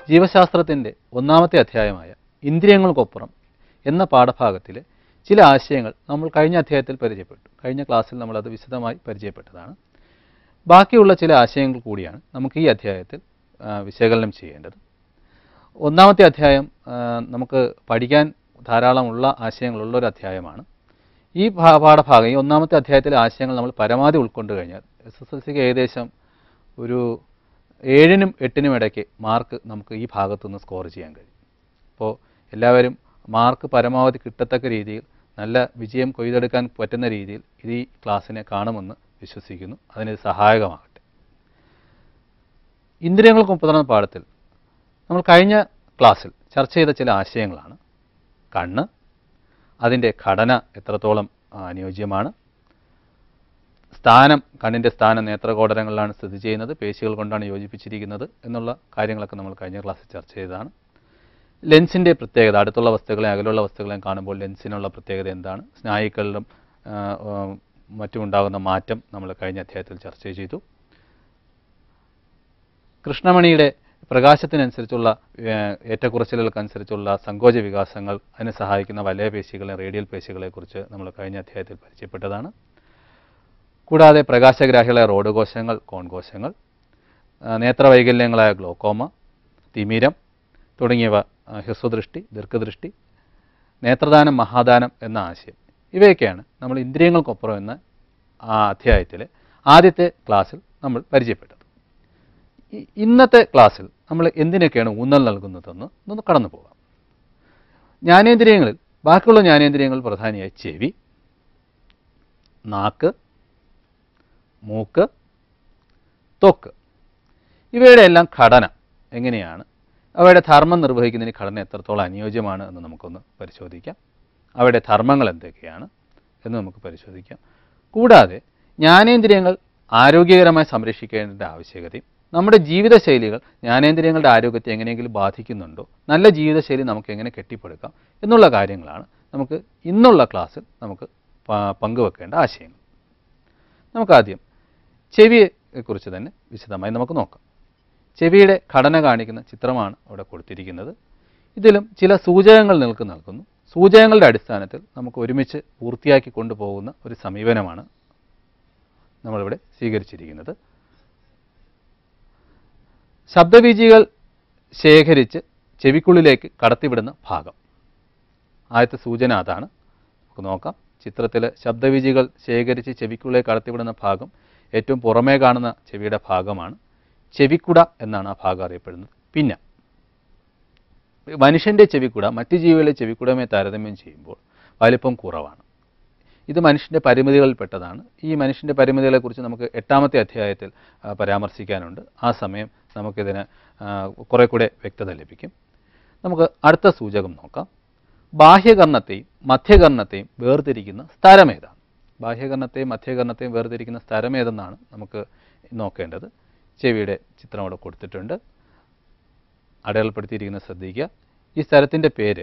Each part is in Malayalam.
ജീവശാസ്ത്രത്തിൻ്റെ ഒന്നാമത്തെ അധ്യായമായ ഇന്ദ്രിയങ്ങൾക്കൊപ്പുറം എന്ന പാഠഭാഗത്തിൽ ചില ആശയങ്ങൾ നമ്മൾ കഴിഞ്ഞ അധ്യായത്തിൽ പരിചയപ്പെട്ടു കഴിഞ്ഞ ക്ലാസ്സിൽ നമ്മളത് വിശദമായി പരിചയപ്പെട്ടതാണ് ബാക്കിയുള്ള ചില ആശയങ്ങൾ കൂടിയാണ് നമുക്ക് ഈ അധ്യായത്തിൽ ആ, വിശകലനം ചെയ്യേണ്ടത് ഒന്നാമത്തെ അധ്യായം ആ, നമുക്ക് പഠിക്കാൻ ധാരാളമുള്ള ആശയങ്ങളുള്ള ഒരു അധ്യായമാണ് ഈ ഭാ- പാഠഭാഗം ഈ ഒന്നാമത്തെ അധ്യായത്തിലെ ആശയങ്ങൾ നമ്മൾ പരമാവധി ഉൾക്കൊണ്ട് കഴിഞ്ഞാൽ എസ് എസ് എൽ സിക്ക് ഏകദേശം ഒരു ഏഴിനും എട്ടിനും ഇടയ്ക്ക് മാർക്ക് നമുക്ക് ഈ ഭാഗത്തുനിന്ന് സ്കോർ ചെയ്യാൻ കഴിയും അപ്പോൾ എല്ലാവരും മാർക്ക് പരമാവധി കിട്ടത്തക്ക രീതിയിൽ നല്ല വിജയം കൊയ്തെടുക്കാൻ പറ്റുന്ന രീതിയിൽ ഇത് ഈ ക്ലാസ്സിനെ കാണുമെന്ന് വിശ്വസിക്കുന്നു അതിന് ഇത് സഹായകമാകട്ടെ ഇന്ദ്രിയങ്ങൾക്ക് മുപ്പതാം പാഠത്തിൽ നമ്മൾ കഴിഞ്ഞ ക്ലാസ്സിൽ ചർച്ച ചെയ്ത ചില ആശയങ്ങളാണ് കണ്ണ് അതിൻ്റെ ഘടന എത്രത്തോളം ആ, അനുയോജ്യമാണ് സ്ഥാനം കണ്ണിൻ്റെ സ്ഥാനം നേത്രകോടരങ്ങളിലാണ് സ്ഥിതി ചെയ്യുന്നത് പേശികൾ കൊണ്ടാണ് യോജിപ്പിച്ചിരിക്കുന്നത് എന്നുള്ള കാര്യങ്ങളൊക്കെ നമ്മൾ കഴിഞ്ഞ ക്ലാസ്സിൽ ചർച്ച ചെയ്തതാണ് ലെൻസിൻ്റെ പ്രത്യേകത അടുത്തുള്ള വസ്തുക്കളെ അകലുള്ള വസ്തുക്കളെയും കാണുമ്പോൾ ലെൻസിനുള്ള പ്രത്യേകത എന്താണ് സ്നായുക്കളിലും ആ, ആ, മറ്റും ഉണ്ടാകുന്ന മാറ്റം നമ്മൾ കഴിഞ്ഞ അധ്യായത്തിൽ ചർച്ച ചെയ്തു കൃഷ്ണമണിയുടെ പ്രകാശത്തിനനുസരിച്ചുള്ള ഏഹ്, ഏറ്റക്കുറച്ചിലുകൾക്കനുസരിച്ചുള്ള സങ്കോച വികാസങ്ങൾ അതിനെ സഹായിക്കുന്ന വലയപേശികളെ റേഡിയൽ പേശികളെക്കുറിച്ച് നമ്മൾ കഴിഞ്ഞ അധ്യായത്തിൽ പരിചയപ്പെട്ടതാണ് കൂടാതെ പ്രകാശഗ്രാഹികളായ റോഡ് കോശങ്ങൾ കോൺകോശങ്ങൾ ആ, നേത്രവൈകല്യങ്ങളായ ഗ്ലോക്കോമ തിമിരം തുടങ്ങിയവ ആ, ഹ്രസ്വദൃഷ്ടി ദീർഘദൃഷ്ടി നേത്രദാനം മഹാദാനം എന്ന ആശയം ഇവയൊക്കെയാണ് നമ്മൾ ഇന്ദ്രിയങ്ങൾക്കൊപ്പുറം എന്ന ആ അധ്യായത്തിലെ ആദ്യത്തെ ക്ലാസ്സിൽ നമ്മൾ പരിചയപ്പെട്ടത് ഇ- ഇന്നത്തെ ക്ലാസ്സിൽ നമ്മൾ എന്തിനൊക്കെയാണ് ഊന്നൽ നൽകുന്നതെന്ന് ഒന്ന് കടന്നു പോകാം ജ്ഞാനേന്ദ്രിയങ്ങളിൽ ബാക്കിയുള്ള ജ്ഞാനേന്ദ്രിയങ്ങൾ പ്രധാനമായി ചെവി നാക്ക് മൂക്ക് ത്വക്ക് ഇവയുടെ എല്ലാം ഘടന എങ്ങനെയാണ് അവയുടെ ധർമ്മം നിർവഹിക്കുന്നതിന് ഘടന എത്രത്തോളം അനുയോജ്യമാണ് എന്ന് നമുക്കൊന്ന് പരിശോധിക്കാം അവയുടെ ധർമ്മങ്ങൾ എന്തൊക്കെയാണ് എന്ന് നമുക്ക് പരിശോധിക്കാം കൂടാതെ ജ്ഞാനേന്ദ്രിയങ്ങൾ ആരോഗ്യകരമായി സംരക്ഷിക്കേണ്ട ആവശ്യകതയും നമ്മുടെ ജീവിതശൈലികൾ ജ്ഞാനേന്ദ്രിയങ്ങളുടെ ആരോഗ്യത്തെ എങ്ങനെയെങ്കിലും ബാധിക്കുന്നുണ്ടോ നല്ല ജീവിതശൈലി നമുക്ക് എങ്ങനെ കെട്ടിപ്പടുക്കാം എന്നുള്ള കാര്യങ്ങളാണ് നമുക്ക് ഇന്നുള്ള ക്ലാസ്സിൽ നമുക്ക് പ- പങ്കുവെക്കേണ്ട ആശയങ്ങൾ നമുക്കാദ്യം ചെവിയെക്കുറിച്ച് തന്നെ വിശദമായി നമുക്ക് നോക്കാം ചെവിയുടെ ഘടന കാണിക്കുന്ന ചിത്രമാണ് അവിടെ കൊടുത്തിരിക്കുന്നത് ഇതിലും ചില സൂചകങ്ങൾ നിങ്ങൾക്ക് നൽകുന്നു സൂചകങ്ങളുടെ അടിസ്ഥാനത്തിൽ നമുക്ക് ഒരുമിച്ച് പൂർത്തിയാക്കി കൊണ്ടുപോകുന്ന ഒരു സമീപനമാണ് നമ്മളിവിടെ സ്വീകരിച്ചിരിക്കുന്നത് ശബ്ദബീജികൾ ശേഖരിച്ച് ചെവിക്കുള്ളിലേക്ക് കടത്തിവിടുന്ന ഭാഗം ആദ്യത്തെ സൂചന അതാണ് നമുക്ക് നോക്കാം ചിത്രത്തിൽ ശബ്ദബീജികൾ ശേഖരിച്ച് ചെവിക്കുള്ളിലേക്ക് കടത്തിവിടുന്ന ഭാഗം ഏറ്റവും പുറമേ കാണുന്ന ചെവിയുടെ ഭാഗമാണ് ചെവിക്കുട എന്നാണ് ആ ഭാഗം അറിയപ്പെടുന്നത് പിന്നെ മനുഷ്യൻ്റെ ചെവിക്കുട മറ്റ് ജീവികളുടെ ചെവിക്കുടയുമായി താരതമ്യം ചെയ്യുമ്പോൾ വലിപ്പം കുറവാണ് ഇത് മനുഷ്യൻ്റെ പരിമിതികളിൽപ്പെട്ടതാണ് ഈ മനുഷ്യൻ്റെ പരിമിതികളെക്കുറിച്ച് നമുക്ക് എട്ടാമത്തെ അധ്യായത്തിൽ ആ, പരാമർശിക്കാനുണ്ട് ആ സമയം നമുക്കിതിന് ആ, കുറെ കൂടെ വ്യക്തത ലഭിക്കും നമുക്ക് അടുത്ത സൂചകം നോക്കാം ബാഹ്യകർണത്തെയും മധ്യകർണത്തെയും വേർതിരിക്കുന്ന സ്ഥലമേതാണ് ബാഹ്യകർണത്തെയും മധ്യകർണത്തെയും വേർതിരിക്കുന്ന സ്ഥലമേതെന്നാണ് നമുക്ക് നോക്കേണ്ടത് ചെവിയുടെ ചിത്രം അവിടെ കൊടുത്തിട്ടുണ്ട് അടയാളപ്പെടുത്തിയിരിക്കുന്നത് ശ്രദ്ധിക്കുക ഈ സ്ഥലത്തിൻ്റെ പേര്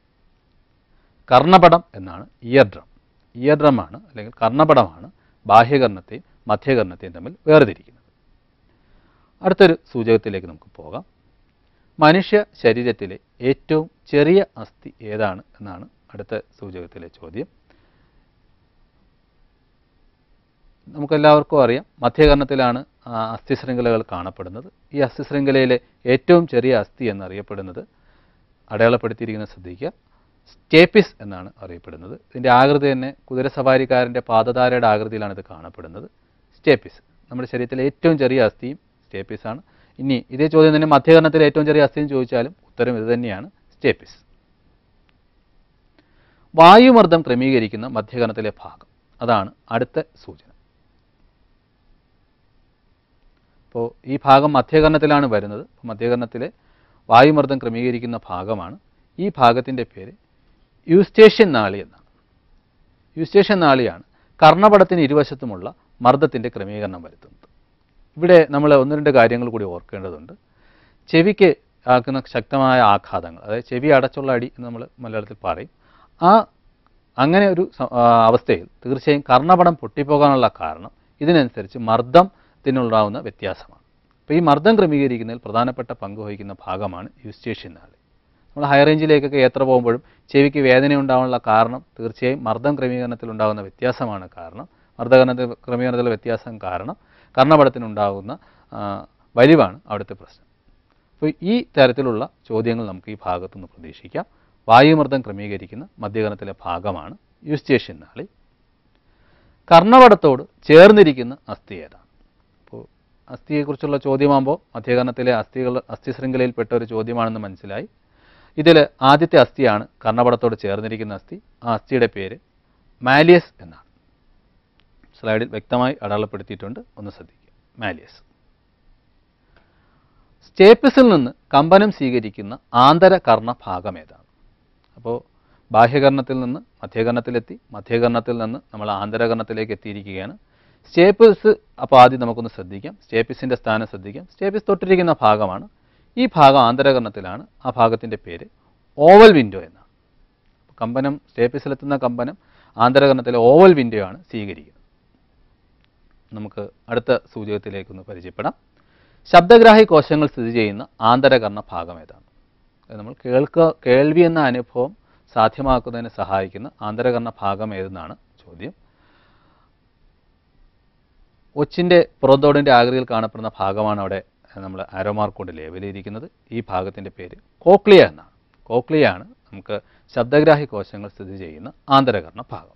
കർണപടം എന്നാണ് ഇയർ ഡ്രം ഇയർ ഡ്രമാണ് അല്ലെങ്കിൽ കർണപടമാണ് ബാഹ്യകർണത്തെയും മധ്യകർണത്തെയും തമ്മിൽ വേർതിരിക്കുന്നത് അടുത്തൊരു സൂചകത്തിലേക്ക് നമുക്ക് പോകാം മനുഷ്യ ശരീരത്തിലെ ഏറ്റവും ചെറിയ അസ്ഥി ഏതാണ് എന്നാണ് അടുത്ത സൂചകത്തിലെ ചോദ്യം നമുക്കെല്ലാവർക്കും അറിയാം മധ്യകർണത്തിലാണ് ആ, അസ്ഥിശൃംഖലകൾ കാണപ്പെടുന്നത് ഈ അസ്ഥിശൃംഖലയിലെ ഏറ്റവും ചെറിയ അസ്ഥി എന്നറിയപ്പെടുന്നത് അടയാളപ്പെടുത്തിയിരിക്കുന്ന ശ്രദ്ധിക്കുക സ്റ്റേപ്പിസ് എന്നാണ് അറിയപ്പെടുന്നത് ഇതിൻ്റെ ആകൃതി തന്നെ കുതിരസവാരിക്കാരൻ്റെ പാദധാരയുടെ ആകൃതിയിലാണ് ഇത് കാണപ്പെടുന്നത് സ്റ്റേപ്പിസ് നമ്മുടെ ശരീരത്തിലെ ഏറ്റവും ചെറിയ അസ്ഥിയും സ്റ്റേപ്പിസ് ആണ് ഇനി ഇതേ ചോദ്യം തന്നെ മധ്യകർണത്തിലെ ഏറ്റവും ചെറിയ അസ്ഥിയും ചോദിച്ചാലും ഉത്തരം ഇത് തന്നെയാണ് സ്റ്റേപ്പിസ് വായുമർദ്ദം ക്രമീകരിക്കുന്ന മധ്യകർണത്തിലെ ഭാഗം അതാണ് അടുത്ത സൂചന അപ്പോൾ ഈ ഭാഗം മധ്യകർണത്തിലാണ് വരുന്നത് അപ്പോൾ മധ്യകർണത്തിലെ വായുമർദ്ദം ക്രമീകരിക്കുന്ന ഭാഗമാണ് ഈ ഭാഗത്തിൻ്റെ പേര് യൂസ്റ്റേഷ്യൻ നാളി എന്നാണ് യൂസ്റ്റേഷ്യൻ നാളിയാണ് കർണപടത്തിന് ഇരുവശത്തുമുള്ള മർദ്ദത്തിൻ്റെ ക്രമീകരണം വരുത്തുന്നത് ഇവിടെ നമ്മൾ ഒന്ന് രണ്ട് കാര്യങ്ങൾ കൂടി ഓർക്കേണ്ടതുണ്ട് ചെവിക്ക് ആക്കുന്ന ശക്തമായ ആഘാതങ്ങൾ അതായത് ചെവി അടച്ചുള്ള അടി എന്ന് നമ്മൾ മലയാളത്തിൽ പറയും ആ അങ്ങനെ ഒരു സ- ആ, അവസ്ഥയിൽ തീർച്ചയായും കർണപടം പൊട്ടിപ്പോകാനുള്ള കാരണം ഇതിനനുസരിച്ച് മർദ്ദത്തിനുണ്ടാവുന്ന വ്യത്യാസമാണ് അപ്പോൾ ഈ മർദ്ദം ക്രമീകരിക്കുന്നതിൽ പ്രധാനപ്പെട്ട പങ്ക് വഹിക്കുന്ന ഭാഗമാണ് യൂസ്റ്റേഷ്യൻ നാളി നമ്മൾ ഹൈ റേഞ്ചിലേക്കൊക്കെ യാത്ര പോകുമ്പോഴും ചെവിക്ക് വേദന ഉണ്ടാകാനുള്ള കാരണം തീർച്ചയായും മർദ്ദം ക്രമീകരണത്തിൽ ഉണ്ടാകുന്ന വ്യത്യാസമാണ് കാരണം മർദ്ദകരണത്തിൽ ക്രമീകരണത്തിലെ വ്യത്യാസം കാരണം കർണപടത്തിനുണ്ടാകുന്ന ആ, വലിവാണ് അവിടുത്തെ പ്രശ്നം അപ്പോൾ ഈ തരത്തിലുള്ള ചോദ്യങ്ങൾ നമുക്ക് ഈ ഭാഗത്തു നിന്ന് പ്രതീക്ഷിക്കാം വായുമർദ്ദം ക്രമീകരിക്കുന്ന മധ്യകരണത്തിലെ ഭാഗമാണ് യൂസ്റ്റേഷ്യൻ നാളി കർണപടത്തോട് ചേർന്നിരിക്കുന്ന അസ്ഥി ഏതാണ് അപ്പോൾ അസ്ഥിയെക്കുറിച്ചുള്ള ചോദ്യമാകുമ്പോൾ മധ്യകരണത്തിലെ അസ്ഥികൾ അസ്ഥി ശൃംഖലയിൽപ്പെട്ട ഒരു ചോദ്യമാണെന്ന് മനസ്സിലായി ഇതിൽ ആദ്യത്തെ അസ്ഥിയാണ് കർണപടത്തോട് ചേർന്നിരിക്കുന്ന അസ്ഥി ആ അസ്ഥിയുടെ പേര് മാലിയസ് എന്നാണ് സ്ലൈഡിൽ വ്യക്തമായി അടയാളപ്പെടുത്തിയിട്ടുണ്ട് ഒന്ന് ശ്രദ്ധിക്കുക മാലിയസ് സ്റ്റേപ്പിസിൽ നിന്ന് കമ്പനം സ്വീകരിക്കുന്ന ആന്തര കർണ ഭാഗം ഏതാണ് അപ്പോൾ ബാഹ്യകർണത്തിൽ നിന്ന് മധ്യകർണത്തിലെത്തി മധ്യകർണത്തിൽ നിന്ന് നമ്മൾ ആന്തരകർണത്തിലേക്ക് എത്തിയിരിക്കുകയാണ് സ്റ്റേപ്പിസ് അപ്പോൾ ആദ്യം നമുക്കൊന്ന് ശ്രദ്ധിക്കാം സ്റ്റേപ്പിസിൻ്റെ സ്ഥാനം ശ്രദ്ധിക്കാം സ്റ്റേപ്പിസ് തൊട്ടിരിക്കുന്ന ഭാഗമാണ് ഈ ഭാഗം ആന്തരകർണത്തിലാണ് ആ ഭാഗത്തിൻ്റെ പേര് ഓവൽ വിൻഡോ എന്നാണ് കമ്പനം സ്റ്റേപ്പിസിലെത്തുന്ന കമ്പനം ആന്തരകർണത്തിലെ ഓവൽ വിൻഡോ ആണ് സ്വീകരിക്കുന്നത് നമുക്ക് അടുത്ത സൂചകത്തിലേക്കൊന്ന് പരിചയപ്പെടാം ശബ്ദഗ്രാഹി കോശങ്ങൾ സ്ഥിതി ചെയ്യുന്ന ആന്തരകർണ ഭാഗം ഏതാണ് അത് നമ്മൾ കേൾക്ക കേൾവി എന്ന അനുഭവം സാധ്യമാക്കുന്നതിന് സഹായിക്കുന്ന ആന്തരകർണ ഭാഗം ഏതെന്നാണ് ചോദ്യം ഒച്ചിൻ്റെ പുറന്തോടിൻ്റെ ആകൃതിയിൽ കാണപ്പെടുന്ന ഭാഗമാണ് അവിടെ നമ്മൾ ആരോമാർക്ക് കൊണ്ട് ലേബൽ ചെയ്തിരിക്കുന്നത് ഈ ഭാഗത്തിൻ്റെ പേര് കോക്ലിയ എന്നാണ് കോക്ലിയ ആണ് നമുക്ക് ശബ്ദഗ്രാഹി കോശങ്ങൾ സ്ഥിതി ചെയ്യുന്ന ആന്തരകർണ ഭാഗം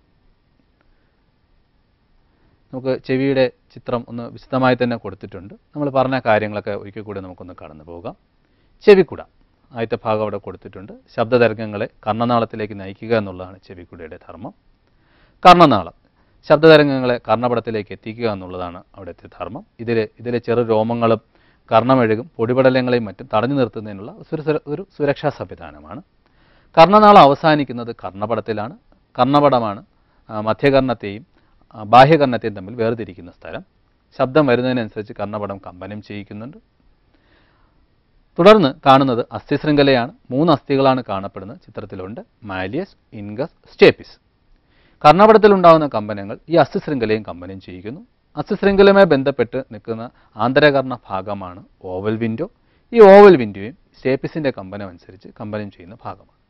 നമുക്ക് ചെവിയുടെ ചിത്രം ഒന്ന് വിശദമായി തന്നെ കൊടുത്തിട്ടുണ്ട് നമ്മൾ പറഞ്ഞ കാര്യങ്ങളൊക്കെ ഒരിക്കൽ കൂടി നമുക്കൊന്ന് കടന്നു പോകാം ചെവിക്കുട ആദ്യത്തെ ഭാഗം അവിടെ കൊടുത്തിട്ടുണ്ട് ശബ്ദതരംഗങ്ങളെ കർണനാളത്തിലേക്ക് നയിക്കുക എന്നുള്ളതാണ് ചെവിക്കുടയുടെ ധർമ്മം കർണനാളം ശബ്ദതരംഗങ്ങളെ കർണപടത്തിലേക്ക് എത്തിക്കുക എന്നുള്ളതാണ് അവിടുത്തെ ധർമ്മം ഇതിൽ ഇതിലെ ചെറു രോമങ്ങളും കർണമെഴുകും പൊടിപടലങ്ങളെയും മറ്റും തടഞ്ഞു നിർത്തുന്നതിനുള്ള ഒരു സുര- ഒരു സുരക്ഷാ സംവിധാനമാണ് കർണനാളം അവസാനിക്കുന്നത് കർണപടത്തിലാണ് കർണപടമാണ് ആ, മധ്യകർണത്തെയും ആ, ബാഹ്യകർണത്തെയും തമ്മിൽ വേർതിരിക്കുന്ന സ്ഥലം ശബ്ദം വരുന്നതിനനുസരിച്ച് കർണപടം കമ്പനം ചെയ്യിക്കുന്നുണ്ട് തുടർന്ന് കാണുന്നത് അസ്ഥിശൃംഖലയാണ് മൂന്ന് അസ്ഥികളാണ് കാണപ്പെടുന്നത് ചിത്രത്തിലുണ്ട് മാലിയസ് ഇൻഗസ് സ്റ്റേപ്പിസ് കർണപടത്തിലുണ്ടാകുന്ന കമ്പനങ്ങൾ ഈ അസ്ഥിശൃംഖലയും കമ്പനം ചെയ്യിക്കുന്നു അസ്ഥിശൃംഖലയുമായി ബന്ധപ്പെട്ട് നിൽക്കുന്ന ആന്തരകർണ ഭാഗമാണ് ഓവൽ വിൻഡോ ഈ ഓവൽ വിൻഡോയും സ്റ്റേപ്പിസിൻ്റെ കമ്പനം അനുസരിച്ച് കമ്പനം ചെയ്യുന്ന ഭാഗമാണ്